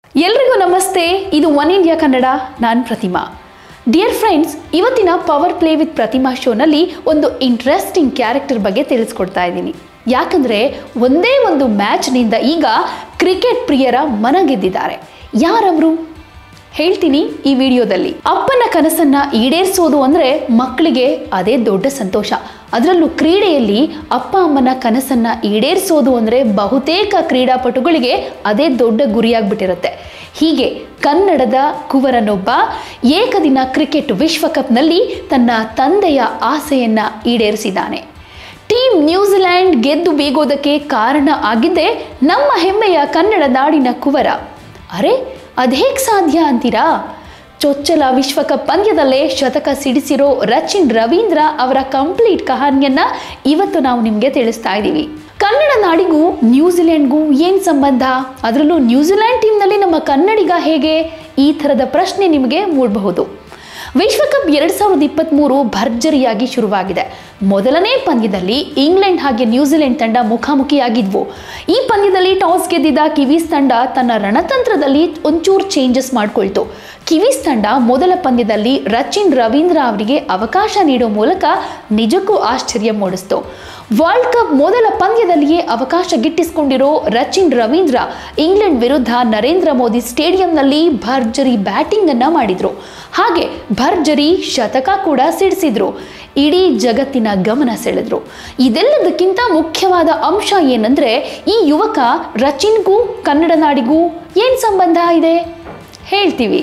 ಎಲ್ರಿಗೂ ನಮಸ್ತೆ ಇದು ಒನ್ ಇಂಡಿಯಾ ಕನ್ನಡ ನಾನು ಪ್ರತಿಮಾ ಡಿಯರ್ ಫ್ರೆಂಡ್ಸ್ ಇವತ್ತಿನ ಪವರ್ ಪ್ಲೇ ವಿತ್ ಪ್ರತಿಮಾ ಶೋನಲ್ಲಿ ಒಂದು ಇಂಟ್ರೆಸ್ಟಿಂಗ್ ಕ್ಯಾರೆಕ್ಟರ್ ಬಗ್ಗೆ ತಿಳಿಸ್ಕೊಡ್ತಾ ಇದ್ದೀನಿ ಯಾಕಂದರೆ ಒಂದೇ ಒಂದು ಮ್ಯಾಚ್ನಿಂದ ಈಗ ಕ್ರಿಕೆಟ್ ಪ್ರಿಯರ ಮನ ಗೆದ್ದಿದ್ದಾರೆ ಯಾರವರು ಹೇಳ್ತೀನಿ ಈ ವಿಡಿಯೋದಲ್ಲಿ ಅಪ್ಪನ ಕನಸನ್ನ ಈಡೇರಿಸೋದು ಅಂದ್ರೆ ಮಕ್ಕಳಿಗೆ ಅದೇ ದೊಡ್ಡ ಸಂತೋಷ ಅದರಲ್ಲೂ ಕ್ರೀಡೆಯಲ್ಲಿ ಅಪ್ಪ ಅಮ್ಮನ ಕನಸನ್ನ ಈಡೇರಿಸೋದು ಅಂದ್ರೆ ಬಹುತೇಕ ಕ್ರೀಡಾಪಟುಗಳಿಗೆ ಅದೇ ದೊಡ್ಡ ಗುರಿಯಾಗ್ಬಿಟ್ಟಿರುತ್ತೆ ಹೀಗೆ ಕನ್ನಡದ ಕುವರನೊಬ್ಬ ಏಕದಿನ ಕ್ರಿಕೆಟ್ ವಿಶ್ವಕಪ್ನಲ್ಲಿ ತನ್ನ ತಂದೆಯ ಆಸೆಯನ್ನ ಈಡೇರಿಸಿದ್ದಾನೆ ಟೀಮ್ ನ್ಯೂಜಿಲ್ಯಾಂಡ್ ಗೆದ್ದು ಬೀಗೋದಕ್ಕೆ ಕಾರಣ ಆಗಿದ್ದೇ ನಮ್ಮ ಹೆಮ್ಮೆಯ ಕನ್ನಡ ನಾಡಿನ ಕುವರ ಅರೆ ಅದೇಗ್ ಸಾಧ್ಯ ಅಂತೀರಾ ಚೊಚ್ಚಲ ವಿಶ್ವಕಪ್ ಪಂದ್ಯದಲ್ಲೇ ಶತಕ ಸಿಡಿಸಿರೋ ರಚಿನ್ ರವೀಂದ್ರ ಅವರ ಕಂಪ್ಲೀಟ್ ಕಹಾನಿಯನ್ನ ಇವತ್ತು ನಾವು ನಿಮಗೆ ತಿಳಿಸ್ತಾ ಇದ್ದೀವಿ ಕನ್ನಡ ನಾಡಿಗೂ ನ್ಯೂಜಿಲೆಂಡ್ಗೂ ಏನು ಸಂಬಂಧ ಅದರಲ್ಲೂ ನ್ಯೂಜಿಲೆಂಡ್ ಟೀಮ್ನಲ್ಲಿ ನಮ್ಮ ಕನ್ನಡಿಗ ಹೇಗೆ ಈ ಥರದ ಪ್ರಶ್ನೆ ನಿಮಗೆ ಮೂಡಬಹುದು ವಿಶ್ವಕಪ್ ಎರಡ್ ಸಾವಿರದ ಇಪ್ಪತ್ತ್ಮೂರು ಭರ್ಜರಿಯಾಗಿ ಶುರುವಾಗಿದೆ ಮೊದಲನೇ ಪಂದ್ಯದಲ್ಲಿ ಇಂಗ್ಲೆಂಡ್ ಹಾಗೆ ನ್ಯೂಜಿಲೆಂಡ್ ತಂಡ ಮುಖಾಮುಖಿಯಾಗಿದ್ವು ಈ ಪಂದ್ಯದಲ್ಲಿ ಟಾಸ್ ಗೆದ್ದಿದ್ದ ಕಿವೀಸ್ ತಂಡ ತನ್ನ ರಣತಂತ್ರದಲ್ಲಿ ಒಂಚೂರು ಚೇಂಜಸ್ ಮಾಡಿಕೊಳ್ತು ಕಿವೀಸ್ ತಂಡ ಮೊದಲ ಪಂದ್ಯದಲ್ಲಿ ರಚಿನ್ ರವೀಂದ್ರ ಅವರಿಗೆ ಅವಕಾಶ ನೀಡೋ ಮೂಲಕ ನಿಜಕ್ಕೂ ಆಶ್ಚರ್ಯ ಮೂಡಿಸ್ತು ವರ್ಲ್ಡ್ ಕಪ್ ಮೊದಲ ಪಂದ್ಯದಲ್ಲಿಯೇ ಅವಕಾಶ ಗಿಟ್ಟಿಸಿಕೊಂಡಿರೋ ರಚಿನ್ ರವೀಂದ್ರ ಇಂಗ್ಲೆಂಡ್ ವಿರುದ್ಧ ನರೇಂದ್ರ ಮೋದಿ ಸ್ಟೇಡಿಯಂನಲ್ಲಿ ಭರ್ಜರಿ ಬ್ಯಾಟಿಂಗ್ ಅನ್ನ ಮಾಡಿದ್ರು ಹಾಗೆ ಭರ್ಜರಿ ಶತಕ ಕೂಡ ಸಿಡಿಸಿದ್ರು ಇಡೀ ಜಗತ್ತಿನ ಗಮನ ಸೆಳೆದ್ರು ಇದೆಲ್ಲದಕ್ಕಿಂತ ಮುಖ್ಯವಾದ ಅಂಶ ಏನಂದ್ರೆ ಈ ಯುವಕ ರಚಿನ್ಗೂ ಕನ್ನಡ ನಾಡಿಗೂ ಏನ್ ಸಂಬಂಧ ಇದೆ ಹೇಳ್ತೀವಿ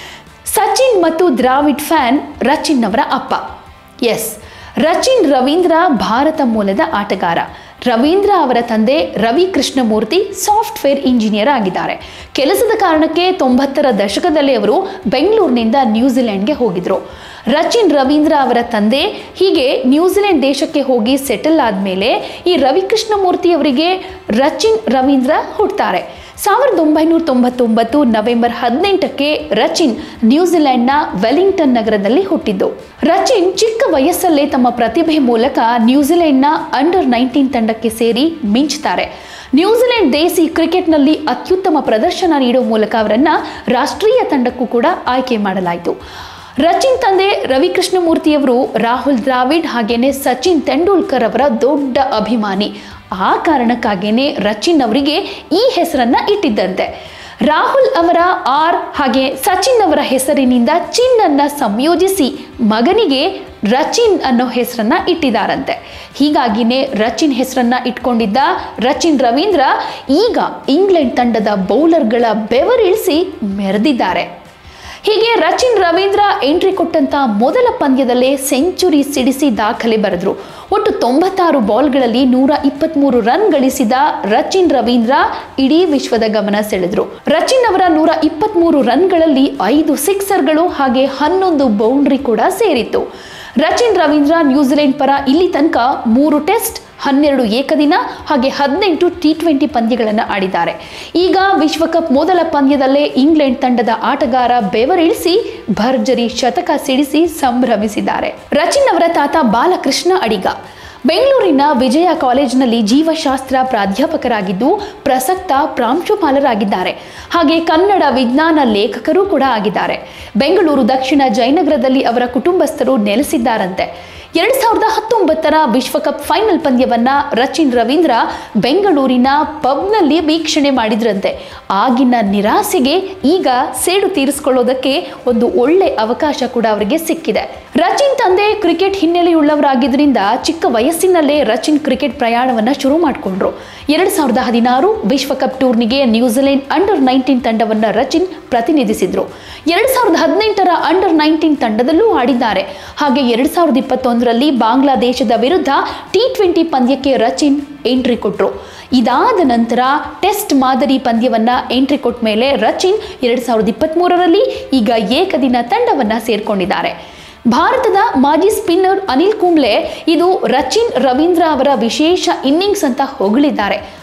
ಸಚಿನ್ ಮತ್ತು ದ್ರಾವಿಡ್ ಫ್ಯಾನ್ ರಚಿನ್ ಅವರ ಅಪ್ಪ ಎಸ್ ರಚಿನ್ ರವೀಂದ್ರ ಭಾರತ ಮೂಲದ ಆಟಗಾರ ರವೀಂದ್ರ ಅವರ ತಂದೆ ರವಿ ಕೃಷ್ಣಮೂರ್ತಿ ಸಾಫ್ಟ್ವೇರ್ ಇಂಜಿನಿಯರ್ ಆಗಿದ್ದಾರೆ ಕೆಲಸದ ಕಾರಣಕ್ಕೆ ತೊಂಬತ್ತರ ದಶಕದಲ್ಲಿ ಅವರು ಬೆಂಗಳೂರಿನಿಂದ ನ್ಯೂಜಿಲೆಂಡ್ಗೆ ಹೋಗಿದ್ರು ರಚಿನ್ ರವೀಂದ್ರ ಅವರ ತಂದೆ ಹೀಗೆ ನ್ಯೂಜಿಲೆಂಡ್ ದೇಶಕ್ಕೆ ಹೋಗಿ ಸೆಟಲ್ ಆದಮೇಲೆ ಈ ರವಿ ಕೃಷ್ಣಮೂರ್ತಿ ಅವರಿಗೆ ರಚಿನ್ ರವೀಂದ್ರ ಹುಡ್ತಾರೆ ಸಾವಿರದ ಒಂಬೈನೂರ ತೊಂಬತ್ತೊಂಬತ್ತು ನವೆಂಬರ್ ಹದಿನೆಂಟಕ್ಕೆ ರಚಿನ್ ನ್ಯೂಜಿಲೆಂಡ್ನ ವೆಲಿಂಗ್ಟನ್ ನಗರದಲ್ಲಿ ಹುಟ್ಟಿದ್ದು ರಚಿನ್ ಚಿಕ್ಕ ವಯಸ್ಸಲ್ಲೇ ತಮ್ಮ ಪ್ರತಿಭೆ ಮೂಲಕ ನ್ಯೂಜಿಲೆಂಡ್ನ ಅಂಡರ್ ನೈನ್ಟೀನ್ ತಂಡಕ್ಕೆ ಸೇರಿ ಮಿಂಚ್ತಾರೆ ನ್ಯೂಜಿಲೆಂಡ್ ದೇಸಿ ಕ್ರಿಕೆಟ್ನಲ್ಲಿ ಅತ್ಯುತ್ತಮ ಪ್ರದರ್ಶನ ನೀಡುವ ಮೂಲಕ ಅವರನ್ನ ರಾಷ್ಟ್ರೀಯ ತಂಡಕ್ಕೂ ಕೂಡ ಆಯ್ಕೆ ಮಾಡಲಾಯಿತು ರಚಿನ್ ತಂದೆ ರವಿಕೃಷ್ಣಮೂರ್ತಿಯವರು ರಾಹುಲ್ ದ್ರಾವಿಡ್ ಹಾಗೇನೆ ಸಚಿನ್ ತೆಂಡೂಲ್ಕರ್ ಅವರ ದೊಡ್ಡ ಅಭಿಮಾನಿ ಆ ಕಾರಣಕ್ಕಾಗೇನೆ ರಚಿನ್ ಅವರಿಗೆ ಈ ಹೆಸರನ್ನ ಇಟ್ಟಿದ್ದಂತೆ ರಾಹುಲ್ ಅವರ ಆರ್ ಹಾಗೆ ಸಚಿನ್ ಅವರ ಹೆಸರಿನಿಂದ ಚಿನ್ ಅನ್ನ ಸಂಯೋಜಿಸಿ ಮಗನಿಗೆ ರಚಿನ್ ಅನ್ನೋ ಹೆಸರನ್ನ ಇಟ್ಟಿದ್ದಾರಂತೆ ಹೀಗಾಗಿನೇ ರಚಿನ್ ಹೆಸರನ್ನ ಇಟ್ಕೊಂಡಿದ್ದ ರಚಿನ್ ರವೀಂದ್ರ ಈಗ ಇಂಗ್ಲೆಂಡ್ ತಂಡದ ಬೌಲರ್ಗಳ ಬೆವರಿಳಿಸಿ ಮೆರೆದಿದ್ದಾರೆ ಹೀಗೆ ರಚಿನ್ ರವೀಂದ್ರ ಎಂಟ್ರಿ ಕೊಟ್ಟಂತ ಮೊದಲ ಪಂದ್ಯದಲ್ಲೇ ಸೆಂಚುರಿ ಸಿಡಿಸಿ ದಾಖಲೆ ಬರೆದ್ರು ಒಟ್ಟು ತೊಂಬತ್ತಾರು ಬಾಲ್ಗಳಲ್ಲಿ ನೂರ ಇಪ್ಪತ್ಮೂರು ರನ್ ಗಳಿಸಿದ ರಚಿನ್ ರವೀಂದ್ರ ಇಡೀ ವಿಶ್ವದ ಗಮನ ಸೆಳೆದ್ರು ರಚಿನ್ ಅವರ ನೂರ ಇಪ್ಪತ್ಮೂರು ರನ್ಗಳಲ್ಲಿ ಐದು ಸಿಕ್ಸರ್ಗಳು ಹಾಗೆ ಹನ್ನೊಂದು ಬೌಂಡ್ರಿ ಕೂಡ ಸೇರಿತ್ತು ರಚಿನ್ ರವೀಂದ್ರ ನ್ಯೂಜಿಲೆಂಡ್ ಪರ ಇಲ್ಲಿ ತನಕ ಮೂರು ಟೆಸ್ಟ್ ಹನ್ನೆರಡು ಏಕದಿನ ಹಾಗೆ ಹದಿನೆಂಟು ಟಿ ಟ್ವೆಂಟಿ ಪಂದ್ಯಗಳನ್ನು ಆಡಿದ್ದಾರೆ ಈಗ ವಿಶ್ವಕಪ್ ಮೊದಲ ಪಂದ್ಯದಲ್ಲೇ ಇಂಗ್ಲೆಂಡ್ ತಂಡದ ಆಟಗಾರ ಬೆವರಿಳಿಸಿ ಭರ್ಜರಿ ಶತಕ ಸಿಡಿಸಿ ಸಂಭ್ರಮಿಸಿದ್ದಾರೆ ರಚಿನ್ ಅವರ ತಾತ ಬಾಲಕೃಷ್ಣ ಅಡಿಗ ಬೆಂಗಳೂರಿನ ವಿಜಯ ಕಾಲೇಜಿನಲ್ಲಿ ಜೀವಶಾಸ್ತ್ರ ಪ್ರಾಧ್ಯಾಪಕರಾಗಿದ್ದು ಪ್ರಸಕ್ತ ಪ್ರಾಂಶುಪಾಲರಾಗಿದ್ದಾರೆ ಹಾಗೆ ಕನ್ನಡ ವಿಜ್ಞಾನ ಲೇಖಕರೂ ಕೂಡ ಆಗಿದ್ದಾರೆ ಬೆಂಗಳೂರು ದಕ್ಷಿಣ ಜಯನಗರದಲ್ಲಿ ಅವರ ಕುಟುಂಬಸ್ಥರು ನೆಲೆಸಿದ್ದಾರಂತೆ ಎರಡ್ ಸಾವಿರದ ಹತ್ತೊಂಬತ್ತರ ವಿಶ್ವಕಪ್ ಫೈನಲ್ ಪಂದ್ಯವನ್ನ ರಚಿನ್ ರವೀಂದ್ರ ಬೆಂಗಳೂರಿನ ಪಬ್ನಲ್ಲಿ ವೀಕ್ಷಣೆ ಮಾಡಿದ್ರಂತೆ ಆಗಿನ ನಿರಾಸೆಗೆ ಈಗ ಸೇಡು ತೀರಿಸಿಕೊಳ್ಳೋದಕ್ಕೆ ಒಂದು ಒಳ್ಳೆ ಅವಕಾಶ ಕೂಡ ಅವರಿಗೆ ಸಿಕ್ಕಿದೆ ರಚಿನ್ ತಂದೆ ಕ್ರಿಕೆಟ್ ಹಿನ್ನೆಲೆಯುಳ್ಳವರಾಗಿದ್ದರಿಂದ ಚಿಕ್ಕ ವಯಸ್ಸಿನಲ್ಲೇ ರಚಿನ್ ಕ್ರಿಕೆಟ್ ಪ್ರಯಾಣವನ್ನ ಶುರು ಮಾಡಿಕೊಂಡ್ರು ಎರಡ್ ಸಾವಿರದ ಹದಿನಾರು ವಿಶ್ವಕಪ್ ಟೂರ್ನಿಗೆ ನ್ಯೂಜಿಲೆಂಡ್ ಅಂಡರ್ ನೈನ್ಟೀನ್ ತಂಡವನ್ನ ರಚಿನ್ ಪ್ರತಿನಿಧಿಸಿದ್ರು ಎರಡ್ ಸಾವಿರದ ಹದಿನೆಂಟರ ಅಂಡರ್ ನೈನ್ಟೀನ್ ತಂಡದಲ್ಲೂ ಆಡಿದ್ದಾರೆ ಹಾಗೆ ಎರಡ್ ಸಾವಿರದ ಇಪ್ಪತ್ತೊಂದರಲ್ಲಿ ಬಾಂಗ್ಲಾದೇಶದ ವಿರುದ್ಧ ಟಿ ಟ್ವೆಂಟಿ ಪಂದ್ಯಕ್ಕೆ ರಚಿನ್ ಎಂಟ್ರಿ ಕೊಟ್ರು ಇದಾದ ನಂತರ ಟೆಸ್ಟ್ ಮಾದರಿ ಪಂದ್ಯವನ್ನ ಎಂಟ್ರಿ ಕೊಟ್ಟ ಮೇಲೆ ರಚಿನ್ ಎರಡ್ ಸಾವಿರದ ಇಪ್ಪತ್ತ್ಮೂರರಲ್ಲಿ ಈಗ ಏಕದಿನ ತಂಡವನ್ನ ಸೇರ್ಕೊಂಡಿದ್ದಾರೆ ಭಾರತದ ಮಾಜಿ ಸ್ಪಿನ್ನರ್ ಅನಿಲ್ ಕುಂಬ್ಳೆ ಇದು ರಚಿನ್ ರವೀಂದ್ರ ಅವರ ವಿಶೇಷ ಇನ್ನಿಂಗ್ಸ್ ಅಂತ ಹೊಗಳಿದ್ದಾರೆ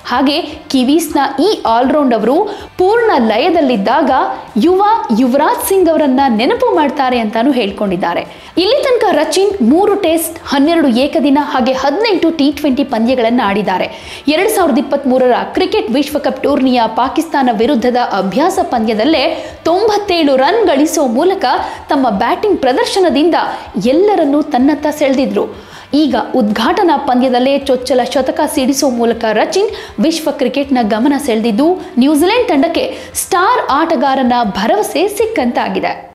ಹಾಗೆ ಕಿವೀಸ್ನ ಈ ಆಲ್ರೌಂಡ್ ಅವರು ಪೂರ್ಣ ಲಯದಲ್ಲಿದ್ದಾಗ ಯುವ ಯುವರಾಜ್ ಸಿಂಗ್ ಅವರನ್ನ ನೆನಪು ಮಾಡ್ತಾರೆ ಅಂತಾನು ಹೇಳ್ಕೊಂಡಿದ್ದಾರೆ ಇಲ್ಲಿ ತನಕ ರಚಿನ್ ಮೂರು ಟೆಸ್ಟ್ ಹನ್ನೆರಡು ಏಕದಿನ ಹಾಗೆ ಹದಿನೆಂಟು ಟಿ ಟ್ವೆಂಟಿ ಪಂದ್ಯಗಳನ್ನು ಆಡಿದ್ದಾರೆ ಎರಡ್ ಸಾವಿರದ ಇಪ್ಪತ್ತ್ ಮೂರರ ಕ್ರಿಕೆಟ್ ವಿಶ್ವಕಪ್ ಟೂರ್ನಿಯ ಪಾಕಿಸ್ತಾನ ವಿರುದ್ಧದ ಅಭ್ಯಾಸ ಪಂದ್ಯದಲ್ಲೇ ತೊಂಬತ್ತೇಳು ರನ್ ಗಳಿಸೋ ಮೂಲಕ ತಮ್ಮ ಬ್ಯಾಟಿಂಗ್ ಪ್ರದರ್ಶನದಿಂದ ಎಲ್ಲರನ್ನೂ ತನ್ನತ್ತ ಸೆಳೆದಿದ್ರು ಈಗ ಉದ್ಘಾಟನಾ ಪಂದ್ಯದಲ್ಲೇ ಚೊಚ್ಚಲ ಶತಕ ಸಿಡಿಸೋ ಮೂಲಕ ರಚಿನ್ ವಿಶ್ವ ಕ್ರಿಕೆಟ್ನ ಗಮನ ಸೆಳೆದಿದ್ದು ನ್ಯೂಜಿಲೆಂಡ್ ತಂಡಕ್ಕೆ ಸ್ಟಾರ್ ಆಟಗಾರನ ಭರವಸೆ ಸಿಕ್ಕಂತಾಗಿದೆ